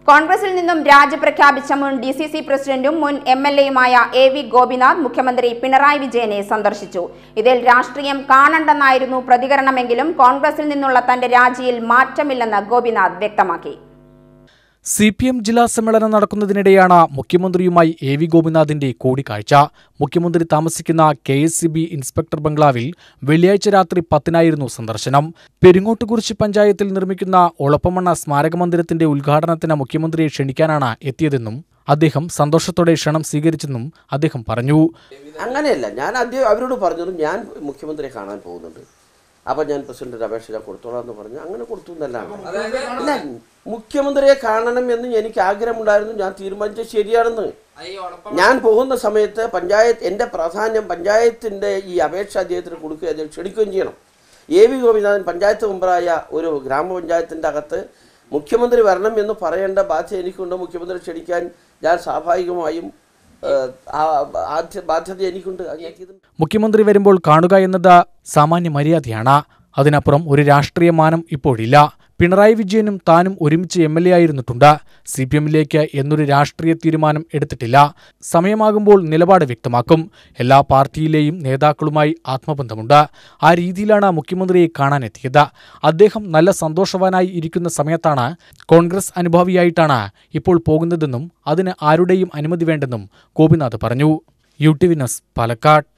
കോൺഗ്രസിൽ നിന്നും രാജി പ്രഖ്യാപിച്ച മുൻ ഡി സി സി പ്രസിഡന്റും മുൻ എം എൽ എയുമായ എ വി ഗോപിനാഥ് മുഖ്യമന്ത്രി പിണറായി വിജയനെ സന്ദർശിച്ചു ഇതിൽ രാഷ്ട്രീയം കാണണ്ടെന്നായിരുന്നു പ്രതികരണമെങ്കിലും കോൺഗ്രസിൽ നിന്നുള്ള തന്റെ രാജിയിൽ മാറ്റമില്ലെന്ന് ഗോപിനാഥ് വ്യക്തമാക്കി സി പി എം ജില്ലാ സമ്മേളനം നടക്കുന്നതിനിടെയാണ് മുഖ്യമന്ത്രിയുമായി എ വി ഗോപിനാഥിന്റെ കൂടിക്കാഴ്ച മുഖ്യമന്ത്രി താമസിക്കുന്ന K S C B inspector ബംഗ്ലാവിൽ വെള്ളിയാഴ്ച രാത്രി പത്തിനായിരുന്നു സന്ദർശനം പെരിങ്ങോട്ടുകുറിശി പഞ്ചായത്തിൽ നിർമ്മിക്കുന്ന ഒളപ്പമണ്ണ സ്മാരക മന്ദിരത്തിന്റെ ഉദ്ഘാടനത്തിന് മുഖ്യമന്ത്രിയെ ക്ഷണിക്കാനാണ് എത്തിയതെന്നും അദ്ദേഹം സന്തോഷത്തോടെ ക്ഷണം സ്വീകരിച്ചെന്നും അദ്ദേഹം പറഞ്ഞു അങ്ങനെയല്ല ഞാൻ ആദ്യം അവരോട് പറഞ്ഞത് ഞാൻ മുഖ്യമന്ത്രിയെ കാണാൻ പോകുന്നുണ്ട് അപ്പം ഞാൻ പ്രസിഡന്റിന്റെ അപേക്ഷ ഞാൻ കൊടുത്തോളാം എന്ന് പറഞ്ഞു അങ്ങനെ കൊടുത്തു എന്നല്ലാണ് അല്ല മുഖ്യമന്ത്രിയെ കാണണം എന്ന് എനിക്ക് ആഗ്രഹമുണ്ടായിരുന്നു ഞാൻ തീരുമാനിച്ചത് ശരിയാണെന്ന് ഞാൻ പോകുന്ന സമയത്ത് പഞ്ചായത്ത് എൻ്റെ പ്രാധാന്യം പഞ്ചായത്തിൻ്റെ ഈ അപേക്ഷ അദ്ദേഹത്തിന് കൊടുക്കുക അദ്ദേഹം ക്ഷണിക്കുകയും ചെയ്യണം എ വി ഗോപിനാഥൻ പഞ്ചായത്ത് മെമ്പറായ ഒരു ഗ്രാമപഞ്ചായത്തിൻ്റെ അകത്ത് മുഖ്യമന്ത്രി വരണം എന്ന് പറയേണ്ട ബാധ്യത എനിക്കുണ്ട് മുഖ്യമന്ത്രി ക്ഷണിക്കാൻ ഞാൻ സ്വാഭാവികമായും ഏഹ്, ആ ബാധ്യ- ബാധ്യത എനിക്കുണ്ട് അത് ഞാൻ ചെയ്തിട്ടുണ്ട്. മുഖ്യമന്ത്രി വരുമ്പോൾ കാണുക എന്നത് സാമാന്യ മര്യാദയാണ് അതിനപ്പുറം ഒരു രാഷ്ട്രീയ മാനം ഇപ്പോഴില്ല പിണറായി വിജയനും താനും ഒരുമിച്ച് എം എൽ എ ആയിരുന്നിട്ടുണ്ട് സി പി എമ്മിലേക്ക് എന്നൊരു രാഷ്ട്രീയ തീരുമാനം എടുത്തിട്ടില്ല സമയമാകുമ്പോൾ നിലപാട് വ്യക്തമാക്കും എല്ലാ പാർട്ടിയിലെയും നേതാക്കളുമായി ആത്മബന്ധമുണ്ട് ആ രീതിയിലാണ് മുഖ്യമന്ത്രിയെ കാണാനെത്തിയത് അദ്ദേഹം നല്ല സന്തോഷവാനായി ഇരിക്കുന്ന സമയത്താണ് കോൺഗ്രസ് അനുഭാവിയായിട്ടാണ് ഇപ്പോൾ പോകുന്നതെന്നും അതിന് ആരുടെയും അനുമതി വേണ്ടെന്നും ഗോപിനാഥ് പറഞ്ഞു U T V news Palakkad